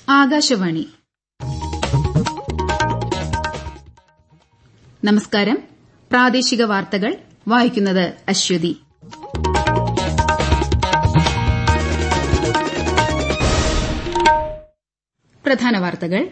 ആകാശവാണി നമസ്കാരം പ്രാദേശിക വാർത്തകൾ വായിക്കുന്നത് അശ്വതി പ്രധാന വാർത്തകൾ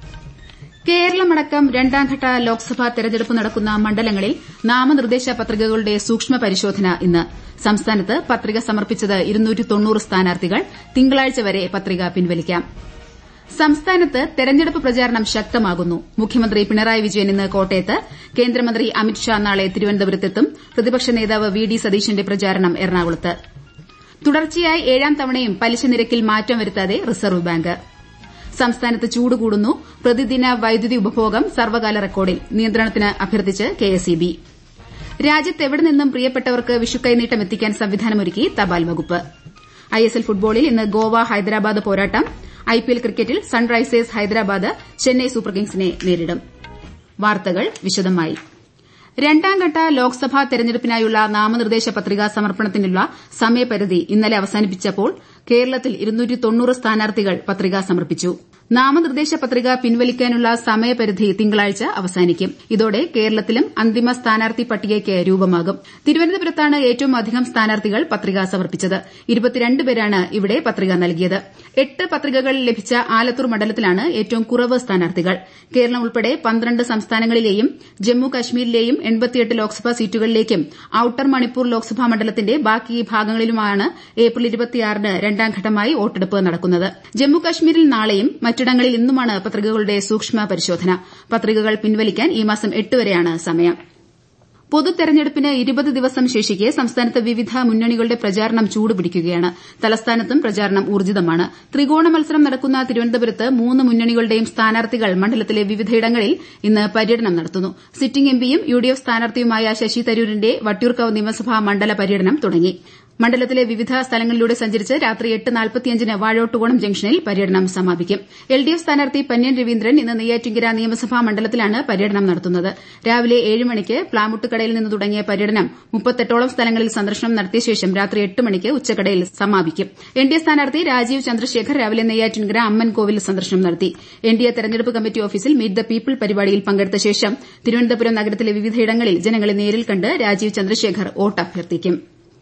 കേരളമടക്കം രണ്ടാംഘട്ട ലോക്സഭാ തെരഞ്ഞെടുപ്പ് നടക്കുന്ന മണ്ഡലങ്ങളിൽ നാമനിർദ്ദേശ പത്രികകളുടെ സൂക്ഷ്മ പരിശോധന ഇന്ന് സംസ്ഥാനത്ത് പത്രിക സമർപ്പിച്ചത് സ്ഥാനാർത്ഥികൾ തിങ്കളാഴ്ച വരെ പത്രിക പിൻവലിക്കാം സംസ്ഥാനത്ത് തെരഞ്ഞെടുപ്പ് പ്രചാരണം ശക്തമാകുന്നു മുഖ്യമന്ത്രി പിണറായി വിജയൻ ഇന്ന് കോട്ടയത്ത് കേന്ദ്രമന്ത്രി അമിത്ഷാ നാളെ തിരുവനന്തപുരത്തെത്തും പ്രതിപക്ഷ നേതാവ് വി ഡി സതീശന്റെ പ്രചാരണം എറണാകുളത്ത് തുടർച്ചയായി ഏഴാം തവണയും പലിശ നിരക്കിൽ മാറ്റം വരുത്താതെ റിസർവ് ബാങ്ക് സംസ്ഥാനത്ത് ചൂട് കൂടുന്നു പ്രതിദിന വൈദ്യുതി ഉപഭോഗം സർവകാല റെക്കോർഡിൽ നിയന്ത്രണത്തിന് അഭ്യർത്ഥിച്ച് കെഎസ്ഇബി രാജ്യത്തെവിടെ നിന്നും പ്രിയപ്പെട്ടവർക്ക് വിഷുക്കൈനീട്ടം എത്തിക്കാൻ സംവിധാനമൊരുക്കി തപാൽ വകുപ്പ് ഐഎസ്എൽ ഫുട്ബോളിൽ ഇന്ന് ഗോവ ഹൈദരാബാദ് പോരാട്ടം ഐപിഎൽ ക്രിക്കറ്റിൽ സൺറൈസേഴ്സ് ഹൈദരാബാദ് ചെന്നൈ സൂപ്പർ കിങ്സിനെ നേരിടും വാർത്തകൾ വിശദമായി രണ്ടാംഘട്ട ലോക്സഭാ തെരഞ്ഞെടുപ്പിനായുള്ള നാമനിർദ്ദേശ പത്രികാ സമർപ്പണത്തിനുള്ള സമയപരിധി ഇന്നലെ അവസാനിപ്പിച്ചപ്പോൾ കേരളത്തിൽ സ്ഥാനാർത്ഥികൾ പത്രിക സമർപ്പിച്ചു നാമനിർദ്ദേശ പത്രിക പിൻവലിക്കാനുള്ള സമയപരിധി തിങ്കളാഴ്ച അവസാനിക്കും ഇതോടെ കേരളത്തിലും അന്തിമ സ്ഥാനാർത്ഥി പട്ടികയ്ക്ക് രൂപമാകും തിരുവനന്തപുരത്താണ് ഏറ്റവും അധികം സ്ഥാനാർത്ഥികൾ പത്രിക സമർപ്പിച്ചത് പേരാണ് ഇവിടെ പത്രിക നൽകിയത് എട്ട് പത്രികകൾ ലഭിച്ച ആലത്തൂർ മണ്ഡലത്തിലാണ് ഏറ്റവും കുറവ് സ്ഥാനാർത്ഥികൾ കേരളം ഉൾപ്പെടെ പന്ത്രണ്ട് സംസ്ഥാനങ്ങളിലെയും ജമ്മു കശ്മീരിലെയും ലോക്സഭാ സീറ്റുകളിലേക്കും ഔട്ടർ മണിപ്പൂർ ലോക്സഭാ മണ്ഡലത്തിന്റെ ബാക്കി ഭാഗങ്ങളിലുമാണ് ഏപ്രിൽ ന് രണ്ടാംഘട്ടമായി വോട്ടെടുപ്പ് നടക്കുന്നത് ജമ്മു കശ്മീരിൽ നാളെയും മറ്റിടങ്ങളിൽ ഇന്നുമാണ് പത്രികകളുടെ സൂക്ഷ്മ പരിശോധന പത്രികകൾ പിൻവലിക്കാൻ ഈ മാസം എട്ട് വരെയാണ് സമയം പൊതുതെരഞ്ഞെടുപ്പിന് ഇരുപത് ദിവസം ശേഷിക്കെ സംസ്ഥാനത്ത് വിവിധ മുന്നണികളുടെ പ്രചാരണം ചൂടുപിടിക്കുകയാണ് തലസ്ഥാനത്തും പ്രചാരണം ഊർജ്ജിതമാണ് ത്രികോണ മത്സരം നടക്കുന്ന തിരുവനന്തപുരത്ത് മൂന്ന് മുന്നണികളുടെയും സ്ഥാനാർത്ഥികൾ മണ്ഡലത്തിലെ വിവിധയിടങ്ങളിൽ ഇന്ന് പര്യടനം നടത്തുന്നു സിറ്റിംഗ് എംപിയും യുഡിഎഫ് സ്ഥാനാർത്ഥിയുമായ ശശി തരൂരിന്റെ വട്ടിയൂർക്കാവ് നിയമസഭാ മണ്ഡല പര്യടനം തുടങ്ങി മണ്ഡലത്തിലെ വിവിധ സ്ഥലങ്ങളിലൂടെ സഞ്ചരിച്ച് രാത്രി എട്ട് നാൽപ്പത്തിയഞ്ചിന് വാഴോട്ടുകോണം ജംഗ്ഷനിൽ പര്യടനം സമാപിക്കും എൽഡിഎഫ് സ്ഥാനാർത്ഥി പന്ന്യൻ രവീന്ദ്രൻ ഇന്ന് നെയ്യാറ്റിൻകര നിയമസഭാ മണ്ഡലത്തിലാണ് പര്യടനം നടത്തുന്നത് രാവിലെ ഏഴ് മണിക്ക് പ്ലാമുട്ടുകടയിൽ നിന്ന് തുടങ്ങിയ പര്യടനം മുപ്പത്തെട്ടോളം സ്ഥലങ്ങളിൽ സന്ദർശനം നടത്തിയ ശേഷം രാത്രി എട്ട് മണിക്ക് ഉച്ചകടയിൽ സമാപിക്കും എൻഡിഎ സ്ഥാനാർത്ഥി രാജീവ് ചന്ദ്രശേഖർ രാവിലെ നെയ്യാറ്റിൻകര അമ്മൻകോവിൽ സന്ദർശനം നടത്തി എൻഡിഎ തെരഞ്ഞെടുപ്പ് കമ്മിറ്റി ഓഫീസിൽ മീറ്റ് ദ പീപ്പിൾ പരിപാടിയിൽ പങ്കെടുത്ത ശേഷം തിരുവനന്തപുരം നഗരത്തിലെ വിവിധയിടങ്ങളിൽ ജനങ്ങളെ നേരിൽ കണ്ട് രാജീവ് ചന്ദ്രശേഖർ വോട്ട് അഭ്യർത്ഥിക്കും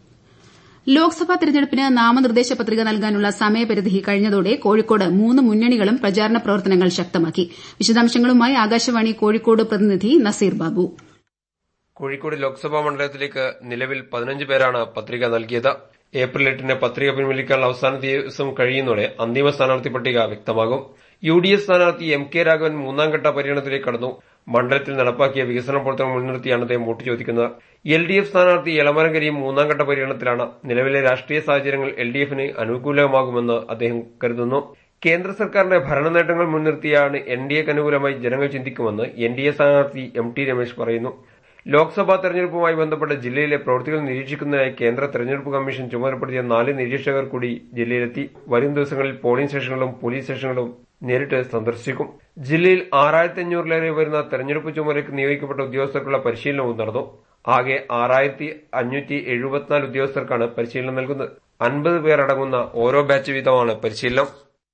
ലോക്സഭാ തെരഞ്ഞെടുപ്പിന് നാമനിർദ്ദേശ പത്രിക നൽകാനുള്ള സമയപരിധി കഴിഞ്ഞതോടെ കോഴിക്കോട് മൂന്ന് മുന്നണികളും പ്രചാരണ പ്രവർത്തനങ്ങൾ ശക്തമാക്കി വിശദാംശങ്ങളുമായി ആകാശവാണി കോഴിക്കോട് പ്രതിനിധി നസീർ ബാബു കോഴിക്കോട് ലോക്സഭാ മണ്ഡലത്തിലേക്ക് നിലവിൽ പതിനഞ്ച് പേരാണ് പത്രിക നൽകിയത് ഏപ്രിൽ എട്ടിന് പത്രിക പിൻവലിക്കാനുള്ള അവസാന ദിവസം കഴിയുന്നതോടെ അന്തിമ സ്ഥാനാർത്ഥി പട്ടിക വ്യക്തമാകും യു ഡി എഫ് സ്ഥാനാർത്ഥി എം കെ രാഘവൻ മൂന്നാംഘട്ട പര്യടനത്തിലേക്ക് കടന്നു മണ്ഡലത്തിൽ നടപ്പാക്കിയ വികസന പ്രവർത്തനം മുൻനിർത്തിയാണ് അദ്ദേഹം വോട്ട് ചോദിക്കുന്നത് എൽ ഡി എഫ് സ്ഥാനാർത്ഥി എളമരങ്കരിയും മൂന്നാംഘട്ട പര്യടനത്തിലാണ് നിലവിലെ രാഷ്ട്രീയ സാഹചര്യങ്ങൾ എൽ ഡി എഫിന് അനുകൂലമാകുമെന്ന് അദ്ദേഹം കരുതുന്നു കേന്ദ്ര സർക്കാരിന്റെ ഭരണനേട്ടങ്ങൾ മുൻനിർത്തിയാണ് എൻ ഡി എക്ക് അനുകൂലമായി ജനങ്ങൾ ചിന്തിക്കുമെന്ന് എൻ ഡി എ സ്ഥാനാർത്ഥി എം ടി രമേശ് പറയുന്നു ലോക്സഭാ തെരഞ്ഞെടുപ്പുമായി ബന്ധപ്പെട്ട് ജില്ലയിലെ പ്രവൃത്തികൾ നിരീക്ഷിക്കുന്നതിനായി കേന്ദ്ര തെരഞ്ഞെടുപ്പ് കമ്മീഷൻ ചുമതലപ്പെടുത്തിയ നാല് നിരീക്ഷകർ കൂടി ജില്ലയിലെത്തി വരും ദിവസങ്ങളിൽ പോളിംഗ് സ്റ്റേഷനുകളും പോലീസ് സ്റ്റേഷനുകളും നേരിട്ട് സന്ദർശിക്കും ജില്ലയിൽ ആറായിരത്തി അഞ്ഞൂറിലേറെ വരുന്ന തെരഞ്ഞെടുപ്പ് ചുമതലയ്ക്ക് നിയോഗിക്കപ്പെട്ട ഉദ്യോഗസ്ഥർക്കുള്ള പരിശീലനവും നടന്നു ആകെ ആറായിരത്തി അഞ്ഞൂറ്റി എഴുപത്തിനാല് ഉദ്യോഗസ്ഥർക്കാണ് പരിശീലനം നൽകുന്നത് അൻപത് പേർ അടങ്ങുന്ന ഓരോ ബാച്ച് വീതമാണ് പരിശീലനം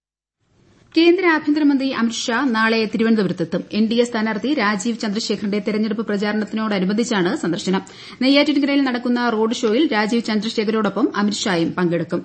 കേന്ദ്ര ആഭ്യന്തരമന്ത്രി അമിത്ഷാ നാളെ തിരുവനന്തപുരത്തെത്തും എൻഡിഎ സ്ഥാനാർത്ഥി രാജീവ് ചന്ദ്രശേഖറിന്റെ തെരഞ്ഞെടുപ്പ് പ്രചാരണത്തിനോടനുബന്ധിച്ചാണ് സന്ദർശനം നെയ്യാറ്റിൻകരയിൽ നടക്കുന്ന റോഡ് ഷോയിൽ രാജീവ് ചന്ദ്രശേഖരോടൊപ്പം അമിത്ഷായും പങ്കെടുക്കും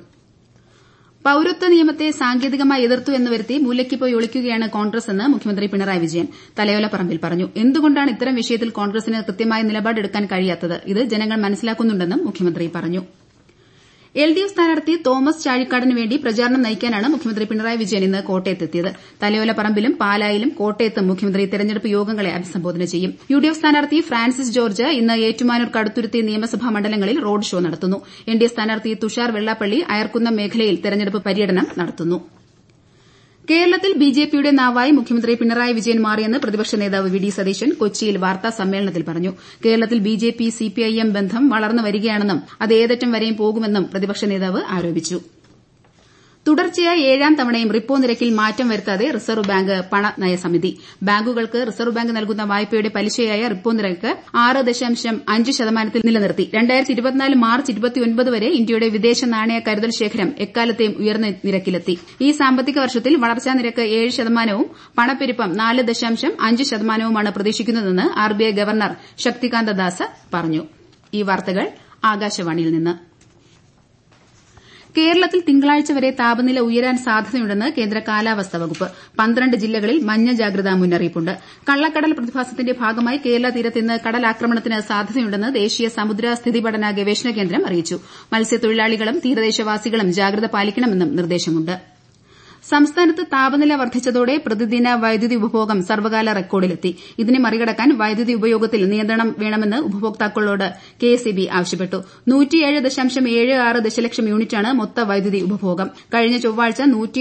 പൌരത്വ നിയമത്തെ സാങ്കേതികമായി എതിർത്തു എന്ന് വരുത്തി മൂലയ്ക്ക് പോയി ഒളിക്കുകയാണ് കോൺഗ്രസ് എന്ന് മുഖ്യമന്ത്രി പിണറായി വിജയൻ തലയോലപ്പറമ്പിൽ പറഞ്ഞു എന്തുകൊണ്ടാണ് ഇത്തരം വിഷയത്തിൽ കോൺഗ്രസിന് കൃത്യമായ നിലപാടെടുക്കാൻ കഴിയാത്തത് ഇത് ജനങ്ങൾ മനസ്സിലാക്കുന്നുണ്ടെന്നും മുഖ്യമന്ത്രി പറഞ്ഞു എൽഡിഎഫ് സ്ഥാനാർത്ഥി തോമസ് ചാഴിക്കാടിന് വേണ്ടി പ്രചാരണം നയിക്കാനാണ് മുഖ്യമന്ത്രി പിണറായി വിജയൻ ഇന്ന് കോട്ടയത്തെത്തിയത് തലയോലപ്പറമ്പിലും പാലായിലും കോട്ടയത്തും മുഖ്യമന്ത്രി തെരഞ്ഞെടുപ്പ് യോഗങ്ങളെ അഭിസംബോധന ചെയ്യും യുഡിഎഫ് സ്ഥാനാർത്ഥി ഫ്രാൻസിസ് ജോർജ് ഇന്ന് ഏറ്റുമാനൂർ കടുത്തുരുത്തി നിയമസഭാ മണ്ഡലങ്ങളിൽ റോഡ് ഷോ നടത്തുന്നു എൻഡിഎ സ്ഥാനാർത്ഥി തുഷാർ വെള്ളാപ്പള്ളി അയർക്കുന്നം മേഖലയിൽ തെരഞ്ഞെടുപ്പ് പര്യടനം നടത്തുന്നു കേരളത്തിൽ ബിജെപിയുടെ നാവായി മുഖ്യമന്ത്രി പിണറായി വിജയൻ മാറിയെന്ന് പ്രതിപക്ഷ നേതാവ് വി ഡി സതീശൻ കൊച്ചിയിൽ വാർത്താ സമ്മേളനത്തിൽ പറഞ്ഞു കേരളത്തിൽ ബിജെപി സിപിഐഎം ബന്ധം വളർന്നു വരികയാണെന്നും അത് ഏതറ്റം വരെയും പോകുമെന്നും പ്രതിപക്ഷ നേതാവ് ആരോപിച്ചു തുടർച്ചയായ ഏഴാം തവണയും റിപ്പോ നിരക്കിൽ മാറ്റം വരുത്താതെ റിസർവ് ബാങ്ക് പണനയ സമിതി ബാങ്കുകൾക്ക് റിസർവ് ബാങ്ക് നൽകുന്ന വായ്പയുടെ പലിശയായ റിപ്പോ നിരക്ക് ആറ് ദശാംശം അഞ്ച് ശതമാനത്തിൽ നിലനിർത്തി മാർച്ച് വരെ ഇന്ത്യയുടെ വിദേശ നാണയ കരുതൽ ശേഖരം എക്കാലത്തെയും ഉയർന്ന നിരക്കിലെത്തി ഈ സാമ്പത്തിക വർഷത്തിൽ വളർച്ചാ നിരക്ക് ഏഴ് ശതമാനവും പണപ്പെരുപ്പം നാല് ദശാംശം അഞ്ച് ശതമാനവുമാണ് പ്രതീക്ഷിക്കുന്നതെന്ന് ആർബിഐ ഗവർണർ ശക്തികാന്ത ദാസ് പറഞ്ഞു ഈ വാർത്തകൾ ആകാശവാണിയിൽ നിന്ന് കേരളത്തിൽ തിങ്കളാഴ്ച വരെ താപനില ഉയരാൻ സാധ്യതയുണ്ടെന്ന് കേന്ദ്ര കാലാവസ്ഥാ വകുപ്പ് പന്ത്രണ്ട് ജില്ലകളിൽ മഞ്ഞ ജാഗ്രതാ മുന്നറിയിപ്പുണ്ട് കള്ളക്കടൽ പ്രതിഭാസത്തിന്റെ ഭാഗമായി കേരള തീരത്ത് ഇന്ന് കടലാക്രമണത്തിന് സാധ്യതയുണ്ടെന്ന് ദേശീയ സമുദ്ര സ്ഥിതിപഠന ഗവേഷണ കേന്ദ്രം അറിയിച്ചു മത്സ്യത്തൊഴിലാളികളും തീരദേശവാസികളും ജാഗ്രത പാലിക്കണമെന്നും നിർദ്ദേശമുണ്ട് സംസ്ഥാനത്ത് താപനില വർദ്ധിച്ചതോടെ പ്രതിദിന വൈദ്യുതി ഉപഭോഗം സർവ്വകാല റെക്കോർഡിലെത്തി ഇതിനെ മറികടക്കാൻ വൈദ്യുതി ഉപയോഗത്തിൽ നിയന്ത്രണം വേണമെന്ന് ഉപഭോക്താക്കളോട് കെഎസ്ഇബി ആവശ്യപ്പെട്ടു ദശലക്ഷം യൂണിറ്റാണ് മൊത്ത വൈദ്യുതി ഉപഭോഗം കഴിഞ്ഞ ചൊവ്വാഴ്ച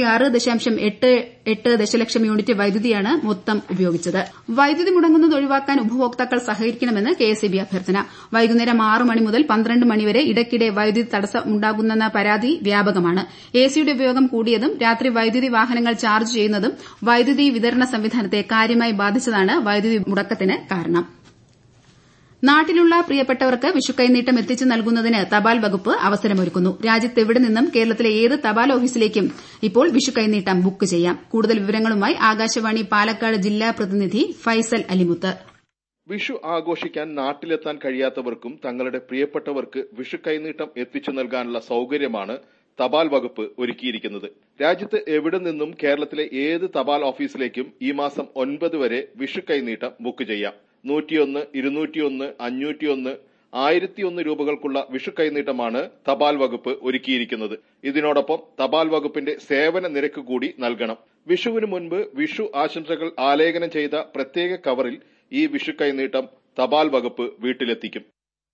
ദശലക്ഷം യൂണിറ്റ് വൈദ്യുതിയാണ് മൊത്തം ഉപയോഗിച്ചത് വൈദ്യുതി മുടങ്ങുന്നത് ഒഴിവാക്കാൻ ഉപഭോക്താക്കൾ സഹകരിക്കണമെന്ന് കെഎസ്ഇബി അഭ്യർത്ഥന വൈകുന്നേരം ആറ് മണി മുതൽ പന്ത്രണ്ട് മണിവരെ ഇടയ്ക്കിടെ വൈദ്യുതി തടസ്സമുണ്ടാകുന്നെന്ന പരാതി വ്യാപകമാണ് എസിയുടെ ഉപയോഗം കൂടിയതും രാത്രി വൈദ്യുതി വാഹനങ്ങൾ ചാർജ് ചെയ്യുന്നതും വൈദ്യുതി വിതരണ സംവിധാനത്തെ കാര്യമായി ബാധിച്ചതാണ് വൈദ്യുതി മുടക്കത്തിന് കാരണം നാട്ടിലുള്ള പ്രിയപ്പെട്ടവർക്ക് വിഷുക്കൈനീട്ടം എത്തിച്ചു നൽകുന്നതിന് തപാൽ വകുപ്പ് അവസരമൊരുക്കുന്നു രാജ്യത്തെവിടെ നിന്നും കേരളത്തിലെ ഏത് തപാൽ ഓഫീസിലേക്കും ഇപ്പോൾ വിഷുക്കൈനീട്ടം ബുക്ക് ചെയ്യാം കൂടുതൽ വിവരങ്ങളുമായി ആകാശവാണി പാലക്കാട് ജില്ലാ പ്രതിനിധി ഫൈസൽ അലിമുത്ത് വിഷു ആഘോഷിക്കാൻ നാട്ടിലെത്താൻ കഴിയാത്തവർക്കും തങ്ങളുടെ പ്രിയപ്പെട്ടവർക്ക് വിഷു കൈനീട്ടം എത്തിച്ചു നൽകാനുള്ള സൌകര്യമാണ് തപാൽ വകുപ്പ് ഒരുക്കിയിരിക്കുന്നത് രാജ്യത്ത് എവിടെ നിന്നും കേരളത്തിലെ ഏത് തപാൽ ഓഫീസിലേക്കും ഈ മാസം ഒൻപത് വരെ വിഷു കൈനീട്ടം ബുക്ക് ചെയ്യാം നൂറ്റിയൊന്ന് ഇരുന്നൂറ്റിയൊന്ന് അഞ്ഞൂറ്റിയൊന്ന് ആയിരത്തിയൊന്ന് രൂപകൾക്കുള്ള വിഷു കൈനീട്ടമാണ് തപാൽ വകുപ്പ് ഒരുക്കിയിരിക്കുന്നത് ഇതിനോടൊപ്പം തപാൽ വകുപ്പിന്റെ സേവന നിരക്ക് കൂടി നൽകണം വിഷുവിന് മുൻപ് വിഷു ആശംസകൾ ആലേഖനം ചെയ്ത പ്രത്യേക കവറിൽ ഈ വിഷു കൈനീട്ടം തപാൽ വകുപ്പ് വീട്ടിലെത്തിക്കും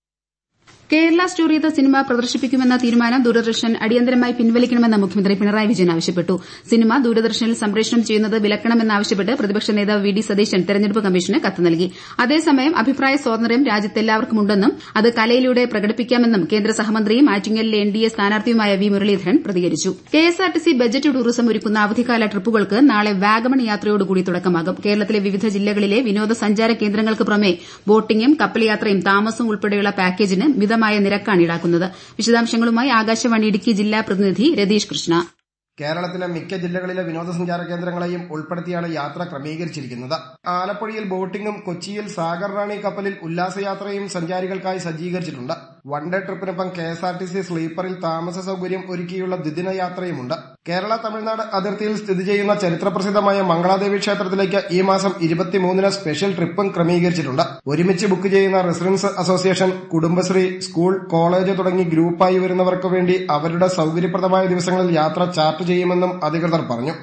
കേരള സ്റ്റോറി എന്ന സിനിമ പ്രദർശിപ്പിക്കുമെന്ന തീരുമാനം ദൂരദർശൻ അടിയന്തരമായി പിൻവലിക്കണമെന്ന് മുഖ്യമന്ത്രി പിണറായി വിജയൻ ആവശ്യപ്പെട്ടു സിനിമ ദൂരദർശനിൽ സംപ്രേഷണം ചെയ്യുന്നത് വിലക്കണമെന്നാവശ്യപ്പെട്ട് പ്രതിപക്ഷ നേതാവ് വി ഡി സതീശൻ തെരഞ്ഞെടുപ്പ് കമ്മീഷന് കത്ത് നൽകി അതേസമയം അഭിപ്രായ സ്വാതന്ത്ര്യം രാജ്യത്തെല്ലാവർക്കുമുണ്ടെന്നും അത് കലയിലൂടെ പ്രകടിപ്പിക്കാമെന്നും കേന്ദ്ര സഹമന്ത്രിയും ആറ്റിങ്ങലിലെ എൻ ഡി എ സ്ഥാനാർത്ഥിയുമായ വി മുരളീധരൻ പ്രതികരിച്ചു കെഎസ്ആർടിസി ബജറ്റ് ടൂറിസം ഒരുക്കുന്ന അവധിക്കാല ട്രിപ്പുകൾക്ക് നാളെ വാഗമൺ യാത്രയോടുകൂടി തുടക്കമാകും കേരളത്തിലെ വിവിധ ജില്ലകളിലെ വിനോദസഞ്ചാര കേന്ദ്രങ്ങൾക്ക് പുറമെ ബോട്ടിംഗും കപ്പൽ യാത്രയും താമസവും ഉൾപ്പെടെയുള്ള പാക്കേജിന് മിതമായ നിരക്കാണ് ഈടാക്കുന്നത് വിശദാംശങ്ങളുമായി ആകാശവാണി ഇടുക്കി ജില്ലാ പ്രതിനിധി രതീഷ് കൃഷ്ണ കേരളത്തിലെ മിക്ക ജില്ലകളിലെ വിനോദസഞ്ചാര കേന്ദ്രങ്ങളെയും ഉൾപ്പെടുത്തിയാണ് യാത്ര ക്രമീകരിച്ചിരിക്കുന്നത് ആലപ്പുഴയിൽ ബോട്ടിംഗും കൊച്ചിയിൽ സാഗർ റാണി കപ്പലിൽ ഉല്ലാസയാത്രയും സഞ്ചാരികൾക്കായി സജ്ജീകരിച്ചിട്ടുണ്ട് വൺ ഡേ ട്രിപ്പിനൊപ്പം K S R T C സ്ലീപ്പറിൽ താമസ സൌകര്യം ഒരുക്കിയുള്ള ദ്വിദിന യാത്രയുമുണ്ട് കേരള തമിഴ്നാട് അതിർത്തിയിൽ സ്ഥിതി ചെയ്യുന്ന ചരിത്രപ്രസിദ്ധമായ മംഗളാദേവി ക്ഷേത്രത്തിലേക്ക് ഈ മാസം ഇരുപത്തിമൂന്നിന് സ്പെഷ്യൽ ട്രിപ്പും ക്രമീകരിച്ചിട്ടുണ്ട് ഒരുമിച്ച് ബുക്ക് ചെയ്യുന്ന residence association Kudumbashree school college തുടങ്ങി ഗ്രൂപ്പായി വരുന്നവർക്ക് വേണ്ടി അവരുടെ സൌകര്യപ്രദമായ ദിവസങ്ങളിൽ യാത്ര ചാർട്ട് ചെയ്യുമെന്നും അധികൃതർ പറഞ്ഞു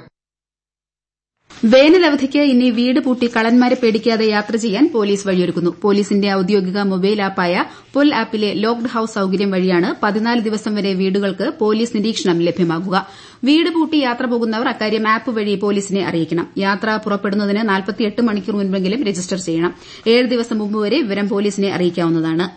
വേനലവധിക്ക് ഇനി വീട് പൂട്ടി കള്ളന്മാരെ പേടിക്കാതെ യാത്ര ചെയ്യാൻ പോലീസ് വഴിയൊരുക്കുന്നു പോലീസിന്റെ ഔദ്യോഗിക മൊബൈൽ ആപ്പായ പുൽ ആപ്പിലെ ലോക്ഡ് ഹൌസ് സൌകര്യം വഴിയാണ് പതിനാല് ദിവസം വരെ വീടുകൾക്ക് പോലീസ് നിരീക്ഷണം ലഭ്യമാകുക വീട് പൂട്ടി യാത്ര പോകുന്നവർ അക്കാര്യം ആപ്പ് വഴി പോലീസിനെ അറിയിക്കണം യാത്ര പുറപ്പെടുന്നതിന് നാൽപ്പത്തിയെട്ട് മണിക്കൂർ മുൻപെങ്കിലും രജിസ്റ്റർ ചെയ്യണം ഏഴ് ദിവസം മുമ്പ് വരെ വിവരം പോലീസിനെ അറിയിക്കാവുന്നതാണ്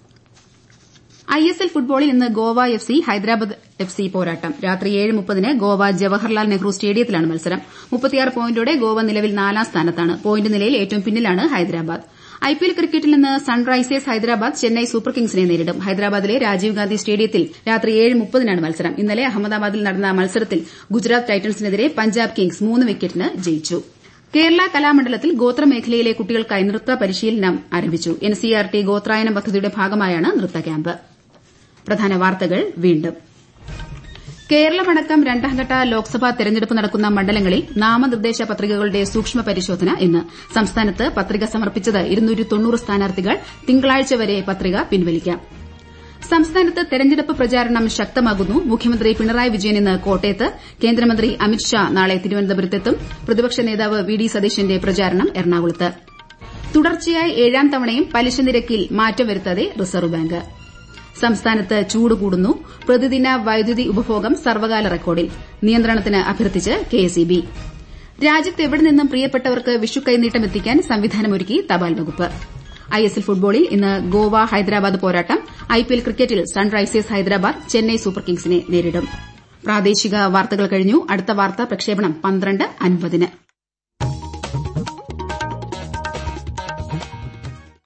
ഐഎസ്എൽ ഫുട്ബോളിൽ ഇന്ന് Goa F C Hyderabad F C പോരാട്ടം രാത്രി ഏഴ് മുപ്പതിന് ഗോവ ജവഹർലാൽ നെഹ്റു സ്റ്റേഡിയത്തിലാണ് മത്സരം മുപ്പത്തിയാറ് പോയിന്റോടെ ഗോവ നിലവിൽ നാലാം സ്ഥാനത്താണ് പോയിന്റ് നിലയിൽ ഏറ്റവും പിന്നിലാണ് ഹൈദരാബാദ് ഐപിഎൽ ക്രിക്കറ്റിൽ നിന്ന് സൺറൈസേഴ്സ് ഹൈദരാബാദ് ചെന്നൈ സൂപ്പർ കിങ്സിനെ നേരിടും ഹൈദരാബാദിലെ രാജീവ് ഗാന്ധി സ്റ്റേഡിയത്തിൽ രാത്രി ഏഴ് മുപ്പതിനാണ് മത്സരം ഇന്നലെ അഹമ്മദാബാദിൽ നടന്ന മത്സരത്തിൽ ഗുജറാത്ത് ടൈറ്റൻസിനെതിരെ പഞ്ചാബ് കിങ്സ് മൂന്ന് വിക്കറ്റിന് ജയിച്ചു കേരള കലാമണ്ഡലത്തിൽ ഗോത്രമേഖലയിലെ കുട്ടികൾക്കായി നൃത്ത പരിശീലനം ആരംഭിച്ചു എൻസിഇആർടി ഗോത്രായനം പദ്ധതിയുടെ ഭാഗമായാണ് നൃത്ത ക്യാമ്പ് പ്രധാന വാർത്തകൾ വീണ്ടും കേരളമടക്കം രണ്ടാംഘട്ട ലോക്സഭാ തെരഞ്ഞെടുപ്പ് നടക്കുന്ന മണ്ഡലങ്ങളിൽ നാമനിർദ്ദേശ പത്രികകളുടെ സൂക്ഷ്മ പരിശോധന ഇന്ന് സംസ്ഥാനത്ത് പത്രിക സമർപ്പിച്ചത് സ്ഥാനാർത്ഥികൾ തിങ്കളാഴ്ച വരെ പത്രിക പിൻവലിക്കാം സംസ്ഥാനത്ത് തെരഞ്ഞെടുപ്പ് പ്രചാരണം ശക്തമാകുന്നു മുഖ്യമന്ത്രി പിണറായി വിജയൻ ഇന്ന് കോട്ടയത്ത് കേന്ദ്രമന്ത്രി അമിത്ഷാ നാളെ തിരുവനന്തപുരത്തെത്തും പ്രതിപക്ഷ നേതാവ് വി ഡി സതീശന്റെ പ്രചാരണം എറണാകുളത്ത് തുടർച്ചയായി ഏഴാം തവണയും പലിശ നിരക്കിൽ മാറ്റം വരുത്താതെ റിസർവ് ബാങ്ക് സംസ്ഥാനത്ത് ചൂട് കൂടുന്നു പ്രതിദിന വൈദ്യുതി ഉപഭോഗം സർവകാല റെക്കോർഡിൽ നിയന്ത്രണത്തിന് അഭ്യർത്ഥിച്ച് കെഎസ്ഇബി രാജ്യത്തെവിടെ നിന്നും പ്രിയപ്പെട്ടവർക്ക് വിഷു കൈനീട്ടം എത്തിക്കാൻ സംവിധാനമൊരുക്കി തപാൽ വകുപ്പ് ഐഎസ്എൽ ഫുട്ബോളിൽ ഇന്ന് ഗോവ ഹൈദരാബാദ് പോരാട്ടം ഐപിഎൽ ക്രിക്കറ്റിൽ സൺറൈസേഴ്സ് ഹൈദരാബാദ് ചെന്നൈ സൂപ്പർ കിങ്സിനെ നേരിടും പ്രാദേശിക വാർത്തകൾ കഴിഞ്ഞു അടുത്ത വാർത്താ പ്രക്ഷേപണം പന്ത്രണ്ട് അൻപതിന്